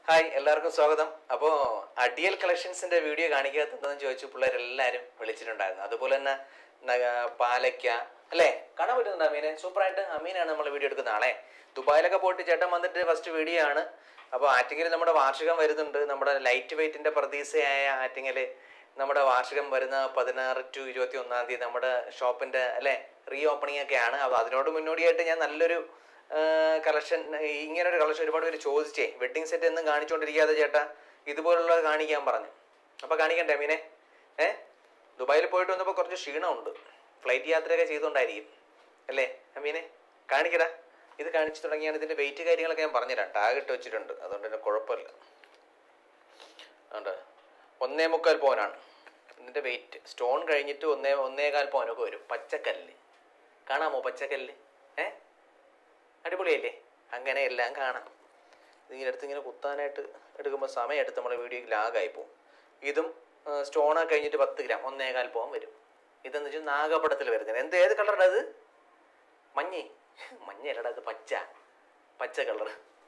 Hi എല്ലാവർക്കും സ്വാഗതം അപ്പോൾ അഡിയൽ കളക്ഷൻസിന്റെ വീഡിയോ കാണിക്കാത്തതെന്ന് ചോദിച്ചു പിള്ളേരെല്ലാവരും വിളിച്ചിട്ടുണ്ടായിരുന്നു അതുപോലെ തന്നെ ന- പാലയ്ക്ക അല്ലേ കാണാൻ പറ്റുന്നുണ്ട് അമീനെ സൂപ്പറായിട്ട് അമീനാണ് നമ്മൾ വീഡിയോ എടുക്കുന്ന ആളെ ദുബായിലൊക്കെ പോയിട്ട് ചേട്ടൻ വന്നിട്ട് ഫസ്റ്റ് വീഡിയോ ആണ് അപ്പോൾ ആറ്റിങ്ങൽ നമ്മുടെ വാർഷികം വരുന്നുണ്ട് നമ്മുടെ ലൈറ്റ് വെയ്റ്റിന്റെ പ്രതീക്ഷയായ ആറ്റിങ്ങൽ നമ്മുടെ വാർഷികം വരുന്ന പതിനാറ് ടു ഇരുപത്തി ഒന്നാം തീയതി നമ്മുടെ ഷോപ്പിന്റെ അല്ലേ റീ ഓപ്പണിംഗ് ഒക്കെയാണ് അപ്പോൾ അതിനോട് മുന്നോടിയായിട്ട് ഞാൻ നല്ലൊരു കളക്ഷൻ ഇങ്ങനെ ഒരു കളക്ഷൻ ഒരുപാട് പേര് ചോദിച്ചേ വെഡിങ് സെറ്റ് എന്നും കാണിച്ചുകൊണ്ടിരിക്കാതെ ചേട്ടാ ഇതുപോലുള്ളത് കാണിക്കാൻ പറഞ്ഞു അപ്പോൾ കാണിക്കണ്ടേ മീനെ ഏ ദുബായിൽ പോയിട്ട് വന്നപ്പോൾ കുറച്ച് ക്ഷീണമുണ്ട് ഫ്ലൈറ്റ് യാത്രയൊക്കെ ചെയ്തുകൊണ്ടായിരിക്കും അല്ലേ മീനെ കാണിക്കടാ ഇത് കാണിച്ചു തുടങ്ങിയാണ് ഇതിന്റെ വെയിറ്റ് കാര്യങ്ങളൊക്കെ ഞാൻ പറഞ്ഞുതരാം ടാഗ് ഇട്ട് വെച്ചിട്ടുണ്ട് അതുകൊണ്ട് തന്നെ കുഴപ്പമില്ല അതുകൊണ്ട് ഒന്നേ മുക്കാൽ പവനാണ് ഇതിന്റെ വെയിറ്റ് സ്റ്റോൺ കഴിഞ്ഞിട്ട് ഒന്നേ ഒന്നേകാൽ പവനൊക്കെ വരും പച്ചക്കല്ല് കാണാമോ പച്ചക്കല്ല് ഏ അടിപൊളിയല്ലേ അങ്ങനെ എല്ലാം കാണാം ഇതിങ്ങനെ എടുത്ത് ഇങ്ങനെ കുത്താനായിട്ട് എടുക്കുമ്പോൾ സമയം എടുത്ത് നമ്മുടെ വീഡിയോക്ക് ലാഗായി പോകും ഇതും സ്റ്റോൺ കഴിഞ്ഞിട്ട് പത്ത് ഗ്രാം ഒന്നേകാൽ പോകാൻ വരും ഇതെന്ന് വെച്ചാൽ നാഗപടത്തിൽ വരുന്നത് എന്ത് ഏത് കളറാണ് അത് മഞ്ഞ മഞ്ഞല്ലടാ അത് പച്ച പച്ച കളർ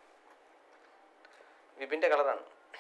വിപിൻ്റെ കളറാണ്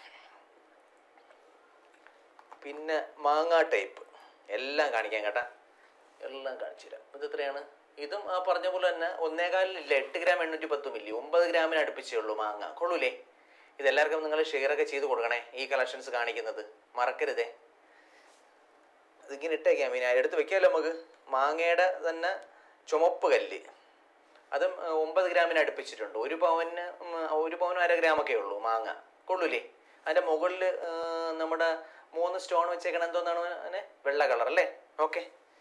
പിന്നെ മാങ്ങ ടൈപ്പ് എല്ലാം കാണിക്കാം കേട്ടാ എല്ലാം കാണിച്ചു തരാം ഇത് എത്രയാണ് ഇതും ആ പറഞ്ഞ പോലെ തന്നെ ഒന്നേകാലില്ല എട്ട് ഗ്രാം എണ്ണൂറ്റി പത്ത് മില്ലി ഒമ്പത് ഗ്രാമിന് അടുപ്പിച്ചേ ഉള്ളൂ മാങ്ങ കൊള്ളൂലേ ഇതെല്ലാവർക്കും നിങ്ങൾ ഷെയർ ഒക്കെ ചെയ്ത് കൊടുക്കണേ ഈ കളക്ഷൻസ് കാണിക്കുന്നത് മറക്കരുതേ ഇതിങ്ങനെ ഇട്ടേക്കാം മീന എടുത്ത് വെക്കാമല്ലോ നമുക്ക് മാങ്ങയുടെ തന്നെ ചുമപ്പ് കല്ല് അതും ആ, ഒമ്പത് ഗ്രാമിന് അടുപ്പിച്ചിട്ടുണ്ട് ഒരു പവന് ഉം, ഒരു പവനും അര ഗ്രാമൊക്കെ ഉള്ളൂ മാങ്ങ കൊള്ളൂലേ അതിൻ്റെ മുകളിൽ നമ്മുടെ മൂന്ന് സ്റ്റോൺ വെച്ചേക്കണം എന്തോന്നാണ് അതിനെ വെള്ള കളർ അല്ലേ ഓക്കെ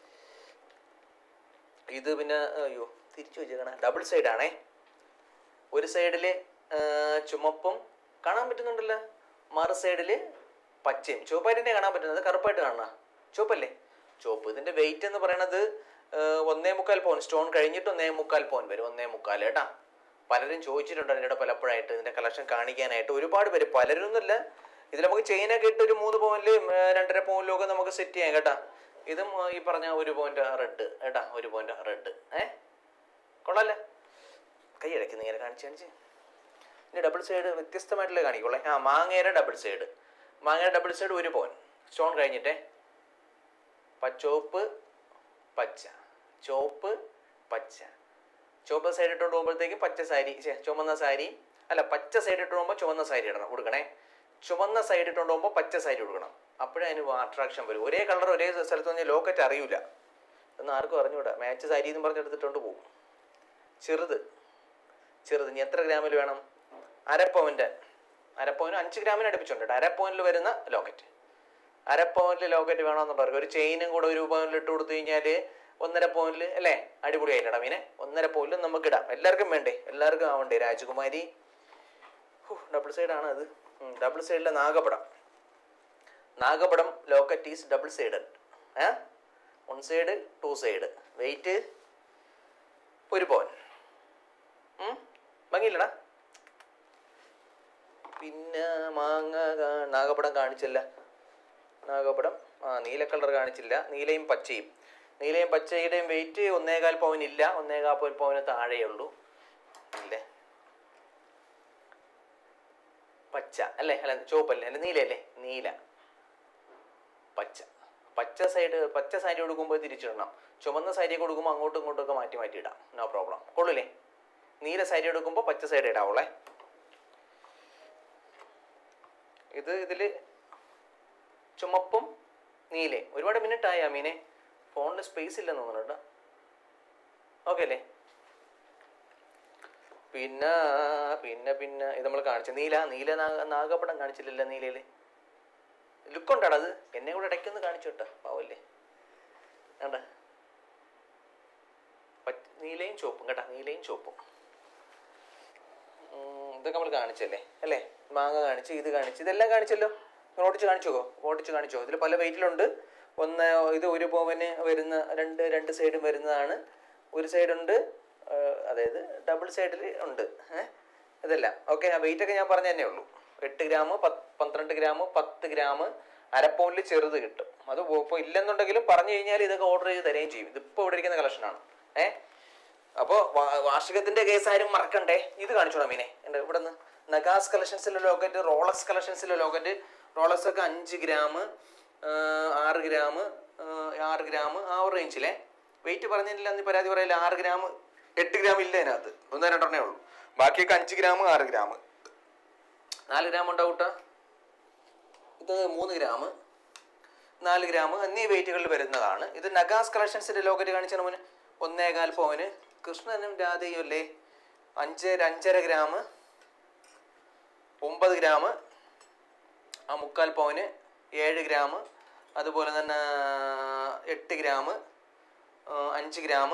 ഇത് പിന്നെ അയ്യോ തിരിച്ചു വെച്ചേക്കണ ഡബിൾ സൈഡ് ആണേ ഒരു സൈഡിൽ ചുമപ്പും കാണാൻ പറ്റുന്നുണ്ടല്ലോ മറു സൈഡിൽ പച്ചയും ചുവപ്പായിട്ട് കാണാൻ പറ്റുന്നത് കറുപ്പായിട്ട് കാണണം ചുവപ്പല്ലേ ചുവപ്പ് ഇതിന്റെ വെയിറ്റ് എന്ന് പറയണത് ആ, ഒന്നേ മുക്കാൽ പവൻ സ്റ്റോൺ കഴിഞ്ഞിട്ട് ഒന്നേ മുക്കാൽ പവൻ വരും ഒന്നേ മുക്കാൽ കേട്ടാ പലരും ചോദിച്ചിട്ടുണ്ട് അതിൻ്റെ പലപ്പോഴായിട്ട് ഇതിന്റെ കളക്ഷൻ കാണിക്കാനായിട്ട് ഒരുപാട് പേര് പലരും ഒന്നുമില്ല ഇതിൽ നമുക്ക് ചെയിനൊക്കെ ഇട്ട് ഒരു മൂന്ന് പവനിൽ രണ്ടര പവനിലും ഒക്കെ നമുക്ക് സെറ്റ് ചെയ്യാം കേട്ടാ ഇതും ആ, ഈ പറഞ്ഞ ഒരു പോയിന്റ് റെഡ് കേട്ടാ ഒരു പോയിന്റ് റെഡ് ഏ കൊള്ളാല്ലേ കൈ ഇടയ്ക്ക് ഇങ്ങനെ കാണിച്ച് കാണിച്ച് ഇനി ഡബിൾ സൈഡ് വ്യത്യസ്തമായിട്ടുള്ള കാണിക്കുള്ളേ ആ മാങ്ങയുടെ ഡബിൾ സൈഡ് മാങ്ങയുടെ ഡബിൾ സൈഡ് ഒരു പോൻ സ്റ്റോൺ കഴിഞ്ഞിട്ടേ പച്ചോപ്പ് പച്ച ചോപ്പ് പച്ച ചുവപ്പ് സൈഡ് ഇട്ടുകൊണ്ട് പോകുമ്പോഴത്തേക്കും പച്ച സാരി ഛെ, ചുവന്ന സാരി അല്ല പച്ച സൈഡ് ഇട്ട് പോകുമ്പോൾ ചുവന്ന സാരി ഇടണം കൊടുക്കണേ ചുവന്ന സൈഡ് ഇട്ടുകൊണ്ട് പോകുമ്പോൾ പച്ച സാരി കൊടുക്കണം അപ്പോഴേ അതിന് അട്രാക്ഷൻ വരും ഒരേ കളർ ഒരേ സ്ഥലത്ത് വന്നാൽ ലോക്കറ്റ് അറിയൂല എന്ന് ആർക്കും അറിഞ്ഞൂടാ മാച്ച് സാരി എന്ന് പറഞ്ഞ് എടുത്തിട്ടുണ്ട് പോകും ചെറുത് ചെറുത് ഇനി എത്ര ഗ്രാമിൽ വേണം അരപ്പവൻ്റെ അരപ്പവന് അഞ്ച് ഗ്രാമിന് അടുപ്പിച്ചുണ്ട് കേട്ടോ അരപ്പവനിൽ വരുന്ന ലോക്കറ്റ് അരപ്പവനിൽ ലോക്കറ്റ് വേണമെന്നുള്ളവർക്ക് ഒരു ചെയിനും കൂടെ ഒരു പവനിൽ ഇട്ട് കൊടുത്തു കഴിഞ്ഞാൽ ഒന്നര പവനിൽ അല്ലേ അടിപൊളിയായില്ലടാ മീനെ ഒന്നര പവനിൽ നമുക്ക് ഇടാം എല്ലാവർക്കും വേണ്ടേ എല്ലാവർക്കും ആവണ്ടേ രാജകുമാരി ഡബിൾ സൈഡാണ് അത് ഡബിൾ സൈഡിലെ നാഗപടം നാഗപടം ലോക്കറ്റ് ഈസ് ഡബിൾ സൈഡ് ഏ one side two side weight ഒരു പവൻ ഉം? ഭംഗിയില്ലടാ പിന്നെ മാങ്ങ കാ- നാഗപടം കാണിച്ചില്ല നാഗപടം ആ നീല കളർ കാണിച്ചില്ല നീലയും പച്ചയും നീലയും പച്ചയുടെയും വെയിറ്റ് ഒന്നേകാൽ പവൻ ഇല്ല ഒന്നേകാൽ പവൻ പവന് താഴെയേ ഉള്ളൂ ഇല്ലേ പച്ച അല്ലേ അല്ല ചുവപ്പല്ലേ അല്ല നീലയല്ലേ നീല പച്ച പച്ച സൈഡ് പച്ച സാരി കൊടുക്കുമ്പോൾ തിരിച്ചിടണം ചുമന്ന സാരി കൊടുക്കുമ്പോൾ അങ്ങോട്ടും ഇങ്ങോട്ടും ഒക്കെ മാറ്റി മാറ്റി ഇടാം നോ പ്രോബ്ലം കൊള്ളൂലേ നീല സാരി എടുക്കുമ്പോൾ പച്ച സൈഡ് ഇടാവുള്ളേ ഇത് ഇതില് ചുമപ്പും നീലേ ഒരുപാട് മിനിറ്റ് ആയി അമീനെ ഫോണിൽ സ്പേസ് ഇല്ലെന്ന് തോന്നുന്നു കേട്ടോ ഓക്കെ അല്ലേ പിന്നെ പിന്നെ പിന്നെ ഇത് നമ്മൾ കാണിച്ച നീല നീല നാഗ- നാഗപടം കാണിച്ചില്ലല്ലോ നീലയില് ലുക്ക് ഉണ്ടാടാ അത് എന്നെ കൂടെ ഇടയ്ക്കൊന്ന് കാണിച്ചു കേട്ടോ പാവല്ലേ വേണ്ട പച്ച- നീലയും ചുവപ്പും കേട്ടാ നീലയും ചുവപ്പും ഉം, ഇതൊക്കെ നമ്മൾ കാണിച്ചല്ലേ അല്ലേ മാങ്ങ കാണിച്ച് ഇത് കാണിച്ച് ഇതെല്ലാം കാണിച്ചല്ലോ നിങ്ങൾ ഓടിച്ച് കാണിച്ചോ ഓടിച്ച് കാണിച്ചോ ഇതിൽ പല വെയിറ്റിലുണ്ട് ഒന്ന് ഇത് ഒരു പവന് വരുന്ന രണ്ട് രണ്ട് സൈഡും വരുന്നതാണ് ഒരു സൈഡുണ്ട് അതായത് ഡബിൾ സൈഡിൽ ഉണ്ട് ഏഹ് ഇതെല്ലാം ഓക്കെ ആ വെയിറ്റ് ഒക്കെ ഞാൻ പറഞ്ഞ തന്നെ ഉള്ളൂ എട്ട് ഗ്രാം പത്ത് പന്ത്രണ്ട് ഗ്രാം പത്ത് ഗ്രാം അരപ്പൗണ്ടിൽ ചെറുത് കിട്ടും അത് ഇപ്പോൾ ഇല്ലെന്നുണ്ടെങ്കിലും പറഞ്ഞു കഴിഞ്ഞാൽ ഇതൊക്കെ ഓർഡർ ചെയ്ത് തരുകയും ചെയ്യും ഇതിപ്പോൾ ഇവിടെ ഇരിക്കുന്ന കളക്ഷനാണ് ഏഹ് അപ്പോൾ വാർഷികത്തിന്റെ കേസ് ആരും മറക്കണ്ടേ ഇത് കാണിച്ചോടാ മീനെ എൻ്റെ ഇവിടെ നിന്ന് നഗാസ് കളക്ഷൻസിലെ ലോക്കറ്റ് റോളക്സ് കളക്ഷൻസിലെ ലോക്കറ്റ് റോളക്സ് ഒക്കെ അഞ്ച് ഗ്രാം ആറ് ഗ്രാം ആറ് ഗ്രാം ആ ഒരു റേഞ്ചിലെ വെയിറ്റ് പറഞ്ഞില്ല എന്ന് പരാതി പറയില്ല ആറ് ഗ്രാം എട്ട് ഗ്രാം ഇല്ല അതിനകത്ത് ഒന്നോ രണ്ടെണ്ണേ ഉള്ളൂ ബാക്കിയൊക്കെ അഞ്ച് ഗ്രാം ആറ് ഗ്രാം നാല് ഗ്രാം ഉണ്ടാവൂട്ടാ ഇത് മൂന്ന് ഗ്രാം നാല് ഗ്രാം എന്നീ വെയിറ്റുകളിൽ വരുന്നതാണ് ഇത് നഗാസ് കളക്ഷൻസിന്റെ ലോക്കറ്റ് കാണിച്ചാൽ മുന്നേ ഒന്നേകാൽ പവന് കൃഷ്ണനും രാധയും അല്ലേ അഞ്ച് അഞ്ചര ഗ്രാം ഒമ്പത് ഗ്രാം ആ മുക്കാൽ പവന് ഏഴ് ഗ്രാം അതുപോലെ തന്നെ എട്ട് ഗ്രാം അഞ്ച് ഗ്രാം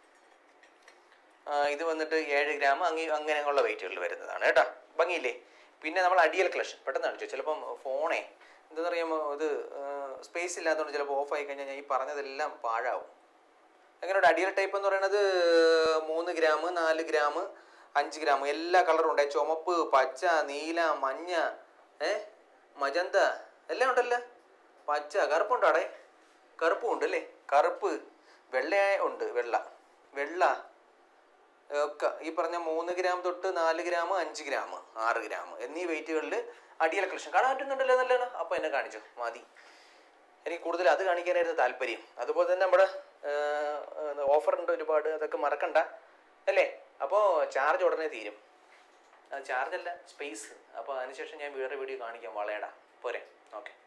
ഇത് വന്നിട്ട് ഏഴ് ഗ്രാം അങ്ങ് അങ്ങനെയുള്ള വെയിറ്റുകളിൽ വരുന്നതാണ് കേട്ടോ ഭംഗിയില്ലേ പിന്നെ നമ്മൾ അടിയൽ കളക്ഷൻ പെട്ടെന്ന് കാണിച്ചു ചിലപ്പം ഫോണേ എന്താണെന്ന് അറിയാമോ ഇത് സ്പേസ് ഇല്ലാത്തതുകൊണ്ട് ചിലപ്പോൾ ഓഫ് ആയി കഴിഞ്ഞാൽ ഞാൻ ഈ പറഞ്ഞതെല്ലാം പാഴാവും എങ്ങനെയുണ്ട് അടിയൽ ടൈപ്പ് എന്ന് പറയുന്നത് മൂന്ന് ഗ്രാം നാല് ഗ്രാം അഞ്ച് ഗ്രാം എല്ലാ കളറും ഉണ്ട് ചുമപ്പ് പച്ച നീല മഞ്ഞ ഏ മജന്ത എല്ലാം ഉണ്ടല്ലോ പച്ച കറുപ്പുണ്ടോ അവിടെ കറുപ്പും ഉണ്ട് അല്ലേ കറുപ്പ് വെള്ള ഉണ്ട് വെള്ള വെള്ള ഒക്കെ ഈ പറഞ്ഞ മൂന്ന് ഗ്രാം തൊട്ട് നാല് ഗ്രാം അഞ്ച് ഗ്രാം ആറ് ഗ്രാം എന്നീ വെയിറ്റുകളിൽ അടിയല കളക്ഷൻ കാണാൻ പറ്റുന്നുണ്ടല്ലോ നല്ലതാണ് അപ്പോൾ എന്നെ കാണിച്ചു മതി എനിക്ക് കൂടുതൽ അത് കാണിക്കാനായിരുന്നു താല്പര്യം അതുപോലെ തന്നെ നമ്മുടെ ഓഫർ ഉണ്ട് ഒരുപാട് അതൊക്കെ മറക്കണ്ട അല്ലേ അപ്പോൾ ചാർജ് ഉടനെ തീരും ചാർജ് അല്ല സ്പേസ് അപ്പോൾ അതിനുശേഷം ഞാൻ വേറെ വീഡിയോ കാണിക്കാം വളയടാ പോരെ ഓക്കെ